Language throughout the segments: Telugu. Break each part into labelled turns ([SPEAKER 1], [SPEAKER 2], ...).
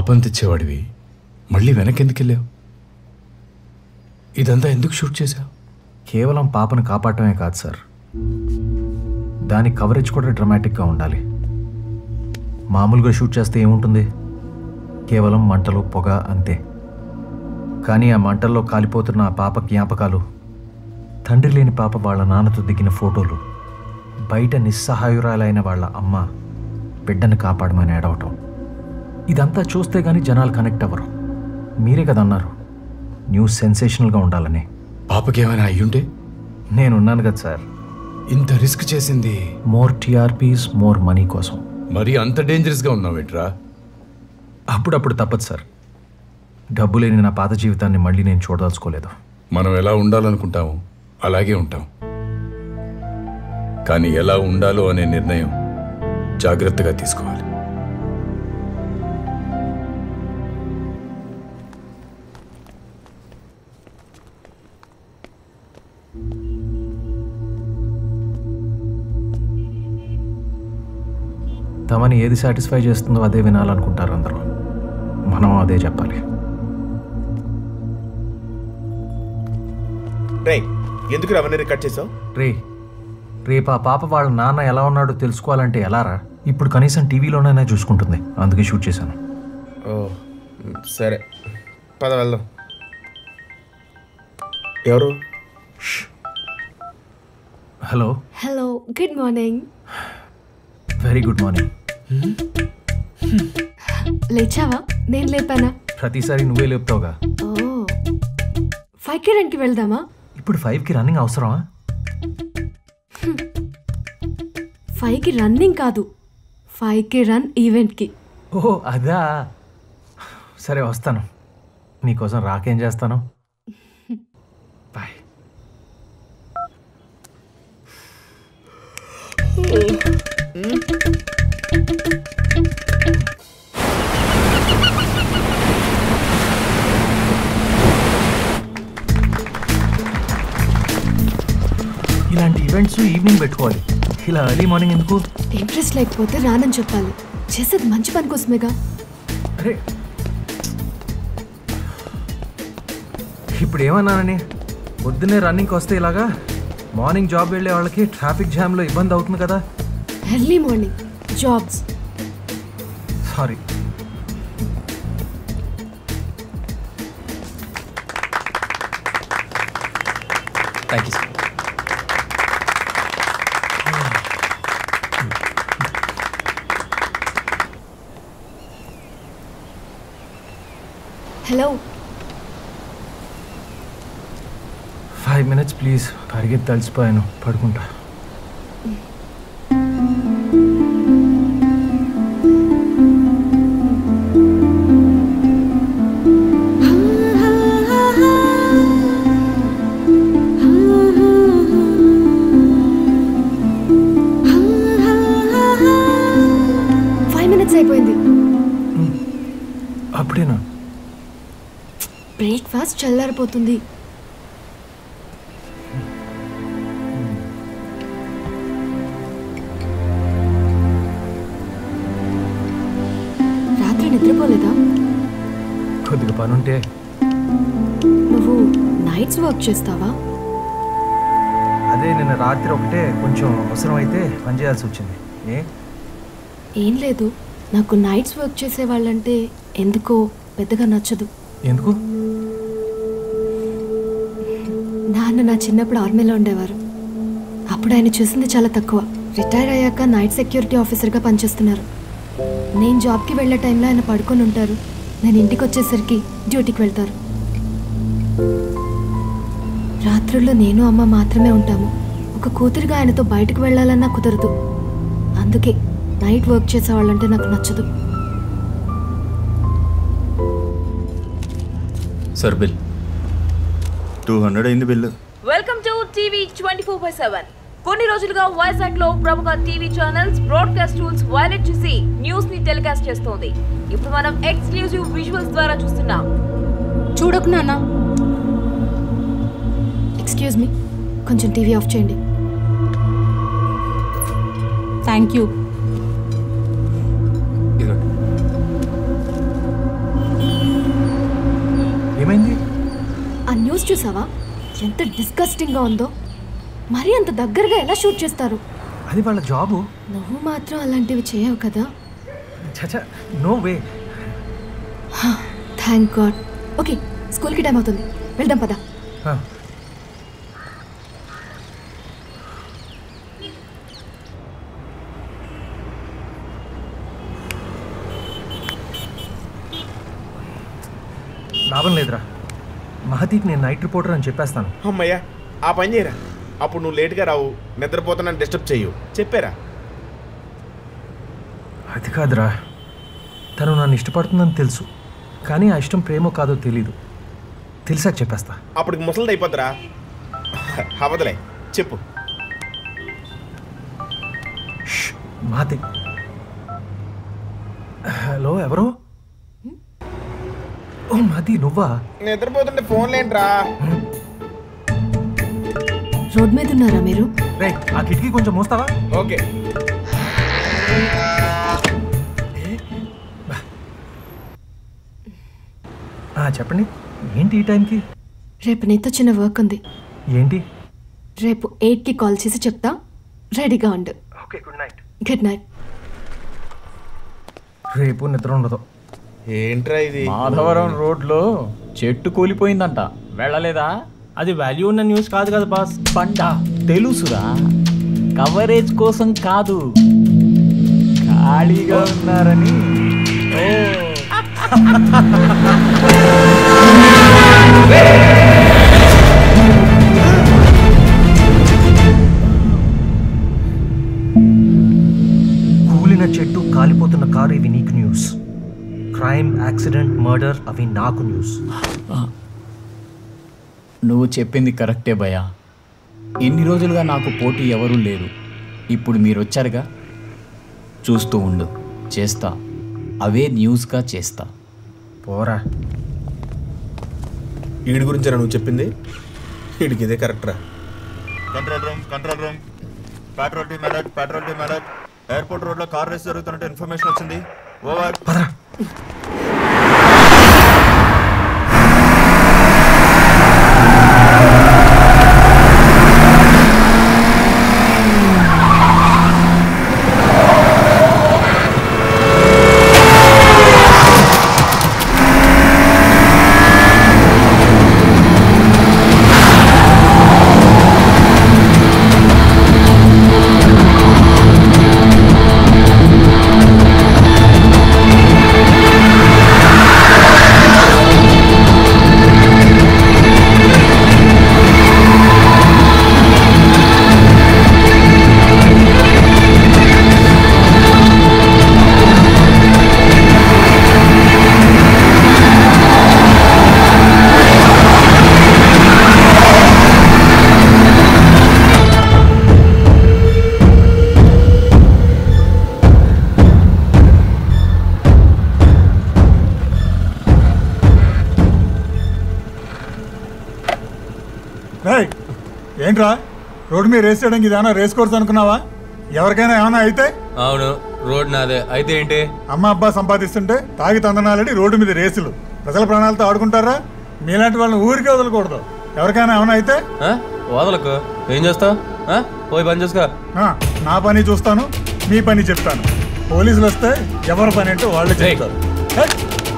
[SPEAKER 1] పాపం తెచ్చేవాడివి మళ్ళీ వెనక్కి ఎందుకు వెళ్ళావు ఇదంతా ఎందుకు షూట్ చేశావు
[SPEAKER 2] కేవలం పాపను కాపాడటమే కాదు సార్ దాని కవరేజ్ కూడా డ్రమాటిక్గా ఉండాలి మామూలుగా షూట్ చేస్తే ఏముంటుంది కేవలం మంటలు పొగ అంతే కానీ ఆ మంటల్లో కాలిపోతున్న ఆ పాప జ్ఞాపకాలు తండ్రి లేని పాప వాళ్ళ నాన్నతో దిగిన ఫోటోలు బయట నిస్సహాయురాలైన వాళ్ళ అమ్మ బిడ్డను కాపాడమని ఏడవటం ఇదంతా చూస్తే కానీ జనాలు కనెక్ట్ అవ్వరు మీరే కదా అన్నారు న్యూస్ సెన్సేషనల్గా ఉండాలని
[SPEAKER 1] పాపకేమైనా అయ్యుంటే
[SPEAKER 2] నేనున్నాను కదా సార్
[SPEAKER 1] ఇంత రిస్క్ చేసింది
[SPEAKER 2] మోర్ టీఆర్పీస్ మోర్ మనీ కోసం
[SPEAKER 1] మరి అంత డేంజరస్గా ఉన్నావేంట్రా
[SPEAKER 2] అప్పుడప్పుడు తప్పదు సార్ డబ్బు లేని నా పాత జీవితాన్ని మళ్ళీ నేను చూడదలుచుకోలేదు
[SPEAKER 1] మనం ఎలా ఉండాలనుకుంటామో అలాగే ఉంటాం కానీ ఎలా ఉండాలో అనే నిర్ణయం జాగ్రత్తగా తీసుకోవాలి
[SPEAKER 2] తమని ఏది సాటిస్ఫై చేస్తుందో అదే వినాలనుకుంటారు అందరూ మనం అదే చెప్పాలి
[SPEAKER 3] రే ఎందుకు అవన్నీ రికార్డ్ చేసావు
[SPEAKER 2] రే రేపు ఆ పాప వాళ్ళ నాన్న ఎలా ఉన్నాడో తెలుసుకోవాలంటే ఎలారా ఇప్పుడు కనీసం టీవీలోనైనా చూసుకుంటుంది అందుకే షూట్ చేశాను
[SPEAKER 3] ఓ సరే పద వెళ్దాం ఎవరు
[SPEAKER 2] hello
[SPEAKER 4] hello good morning
[SPEAKER 2] very good morning
[SPEAKER 4] లేచావా నేను లేపానా
[SPEAKER 2] ప్రతిసారి నువ్వే లేపుతావుగా
[SPEAKER 4] ఓ ఫైవ్ కి రెంట్కి వెళ్దామా
[SPEAKER 2] ఇప్పుడు ఫైవ్కి రన్నింగ్ అవసరమా
[SPEAKER 4] ఫైవ్ కి రన్నింగ్ కాదు ఫైవ్ కి రన్ ఈవెంట్కి
[SPEAKER 2] ఓ అదా సరే వస్తాను నీకోసం రాకేం చేస్తాను బాయ్ ఇలాంటి ఈవెంట్స్ ఈవినింగ్ పెట్టుకోవాలి ఇలా ఎర్లీ మార్నింగ్ ఎందుకు
[SPEAKER 4] ఇంట్రెస్ట్ లేకపోతే రానని చెప్పాలి చేసేది మంచి పని కోసమేగా
[SPEAKER 2] అరే ఇప్పుడు ఏమన్నానని పొద్దున్నే రన్నింగ్కి వస్తే ఇలాగా మార్నింగ్ జాబ్ వెళ్ళే వాళ్ళకి ట్రాఫిక్ జామ్లో ఇబ్బంది అవుతుంది కదా
[SPEAKER 4] early morning jobs
[SPEAKER 2] sorry
[SPEAKER 5] thank you sir
[SPEAKER 4] hello
[SPEAKER 2] five minutes please పరిగెత్తి తలిసిపోయాను పడుకుంటా
[SPEAKER 4] ఫైవ్ మినిట్స్ అయిపోయింది
[SPEAKER 2] అప్పుడేనా
[SPEAKER 4] బ్రేక్ఫాస్ట్ చల్లారిపోతుంది రాత్రి నిద్రపోలేదా
[SPEAKER 2] కొద్దిగా పని ఉంటే
[SPEAKER 4] నువ్వు నైట్స్ వర్క్ చేస్తావా
[SPEAKER 2] అదే నిన్న రాత్రి ఒకటే కొంచెం అవసరం అయితే పని చేయాల్సి వచ్చింది ఏ
[SPEAKER 4] ఏం లేదు నాకు నైట్స్ వర్క్ చేసే వాళ్ళంటే ఎందుకో పెద్దగా నచ్చదు
[SPEAKER 2] ఎందుకు
[SPEAKER 4] నాన్న నా చిన్నప్పుడు ఆర్మీలో ఉండేవారు అప్పుడు ఆయన చూసింది చాలా తక్కువ రిటైర్ అయ్యాక నైట్ సెక్యూరిటీ ఆఫీసర్గా పనిచేస్తున్నారు నేను జాబ్కి వెళ్ళే టైంలో ఆయన పడుకొని ఉంటారు నేను ఇంటికి వచ్చేసరికి డ్యూటీకి వెళ్తారు రాత్రుల్లో నేను అమ్మ మాత్రమే ఉంటాము ఒక కూతురిగా ఆయనతో బయటకు వెళ్ళాలన్నా కుదరదు అందుకే నైట్ వర్క్ చేసే వాళ్ళంటే నాకు నచ్చదు
[SPEAKER 5] సార్ బిల్
[SPEAKER 6] టూ హండ్రెడ్ అయింది bill
[SPEAKER 7] welcome to TV twenty four by seven కొన్ని రోజులుగా వైజాగ్ లో ప్రముఖ TV channels broadcast tools violate చేసి న్యూస్ ని టెలికాస్ట్ చేస్తోంది ఇప్పుడు మనం ఎక్స్క్లూజివ్ విజువల్స్ ద్వారా చూస్తున్నాం
[SPEAKER 8] చూడకు నాన్న
[SPEAKER 4] ఎక్స్క్యూజ్ మీ కొంచెం టీవీ ఆఫ్ చేయండి
[SPEAKER 8] థ్యాంక్ యూ
[SPEAKER 5] ఇదిగోండి
[SPEAKER 4] న్యూస్ చూసావా ఎంత డిస్గస్టింగ్గా ఉందో మరీ అంత దగ్గరగా ఎలా షూట్ చేస్తారు
[SPEAKER 2] అది వాళ్ళ జాబు
[SPEAKER 4] నువ్వు మాత్రం అలాంటివి చేయవు కదా
[SPEAKER 2] చచా no way
[SPEAKER 4] thank god okay స్కూల్కి టైం అవుతుంది వెళ్దాం పదా
[SPEAKER 2] లాభం లేదురా మహతీకి నేను నైట్ రిపోర్టర్ అని చెప్పేస్తాను
[SPEAKER 3] అమ్మయ్యా ఆ పని చేయరా అప్పుడు నువ్వు లేట్గా రావు నిద్రపోతానని డిస్టర్బ్ చేయు చెప్పారా
[SPEAKER 2] అది కాదురా తను నన్ను ఇష్టపడుతుందని తెలుసు కానీ ఆ ఇష్టం ప్రేమో కాదో తెలీదు తెలిసాక చెప్పేస్తా
[SPEAKER 3] అప్పటికి ముసలిది అయిపోద్దిరా అవదలే చెప్పు
[SPEAKER 2] ష్, మాతి హలో ఎవరు ఓ మాది నువ్వా
[SPEAKER 3] నిద్రపోతుంటే ఫోన్ లేంట్రా
[SPEAKER 4] రోడ్ మీద ఉన్నారా మీరు
[SPEAKER 2] రే ఆ కిటికీ కొంచెం మోస్తావా
[SPEAKER 3] ఓకే
[SPEAKER 2] ఆ, చెప్పండి ఏంటి ఈ టైంకి
[SPEAKER 4] రేపు నీతో చిన్న వర్క్ ఉంది
[SPEAKER 2] ఏంటి
[SPEAKER 4] రేపు ఎయిట్కి కాల్ చేసి చెప్తా రెడీగా ఉండు
[SPEAKER 2] okay good night
[SPEAKER 4] good night
[SPEAKER 2] రేపు నిద్ర ఉండదు
[SPEAKER 3] ఏంట్రా ఇది
[SPEAKER 5] మాధవరం రోడ్లో చెట్టు కూలిపోయిందంట వెళ్ళలేదా
[SPEAKER 9] అది వాల్యూ ఉన్న న్యూస్ కాదు కదా బాస్
[SPEAKER 5] పండ తెలుసురా కవరేజ్ కోసం కాదు ఖాళీగా ఉన్నారని ఓ
[SPEAKER 2] కూలిన చెట్టు కాలిపోతున్న కారు ఇవి నీకు న్యూస్ క్రైమ్ యాక్సిడెంట్ మర్డర్ అవి నాకు న్యూస్
[SPEAKER 5] నువ్వు చెప్పింది కరెక్టే భయ ఎన్ని రోజులుగా నాకు పోటీ ఎవరూ లేరు ఇప్పుడు మీరు వచ్చారుగా చూస్తూ ఉండు చేస్తా అవే న్యూస్గా చేస్తా
[SPEAKER 2] పోరా
[SPEAKER 3] వీడి గురించి నువ్వు చెప్పింది వీడికి ఇదే కరెక్ట్రా
[SPEAKER 6] control room control room patrol team alert patrol team alert airport road లో కార్ రేస్ జరుగుతున్నట్టు ఇన్ఫర్మేషన్ వచ్చింది ఓవర్
[SPEAKER 2] పదరా
[SPEAKER 10] రేయ్, ఏంట్రా రోడ్డు మీద రేస్ చేయడానికి ఇదేమన్నా రేస్ కోర్స్ అనుకున్నావా ఎవరికైనా ఏమైనా అయితే
[SPEAKER 9] అవును రోడ్ నాదే అయితే ఏంటి
[SPEAKER 10] అమ్మ అబ్బా సంపాదిస్తుంటే తాగి తందనాలని రోడ్డు మీద రేసులు ప్రజల ప్రాణాలతో ఆడుకుంటారా మీలాంటి వాళ్ళని ఊరికే వదలకూడదు ఎవరికైనా ఏమైనా అయితే
[SPEAKER 9] ఆ? వదలకు ఏం చేస్తావు పోయి పని చేసుకో
[SPEAKER 10] ఆ, నా పని చూస్తాను మీ పని చెప్తాను పోలీసులు వస్తే ఎవరి పని అంటే వాళ్ళే చెప్తారు హెయ్!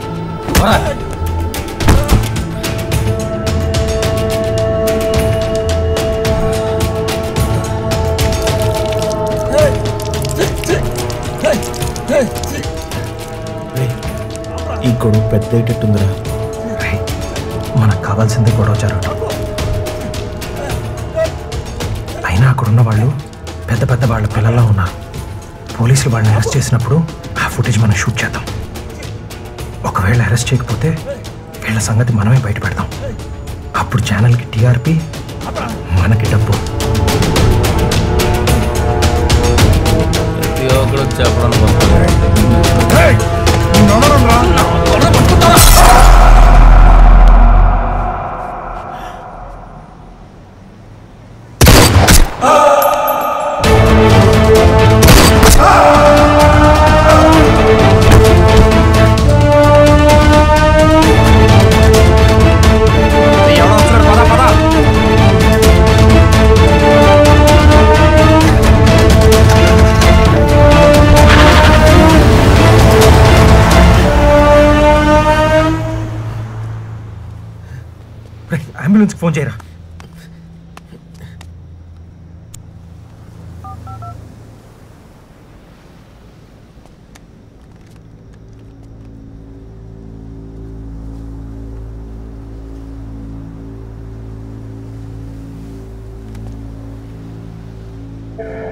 [SPEAKER 3] ఈ గొడవ పెద్ద అయ్యేటట్టుందిరా
[SPEAKER 2] రేయ్, మనకు కావాల్సింది గొడవ జరగటం అయినా అక్కడున్న వాళ్ళు పెద్ద పెద్ద వాళ్ళ పిల్లల్లో ఉన్నారు పోలీసులు వాళ్ళని అరెస్ట్ చేసినప్పుడు ఆ ఫుటేజ్ మనం షూట్ చేద్దాం ఒకవేళ అరెస్ట్ చేయకపోతే వీళ్ళ సంగతి మనమే బయట పెడదాం అప్పుడు ఛానల్కి టీఆర్పీ మనకి డబ్బు
[SPEAKER 9] ప్రతి ఒక్కరు చెప్పడం వస్తుంది.
[SPEAKER 10] హేయ్! నిన్ను వదలనురా. ఎవడో వస్తున్నాడు,
[SPEAKER 2] అంబులెన్స్కి ఫోన్ చేయరా
[SPEAKER 11] ఆ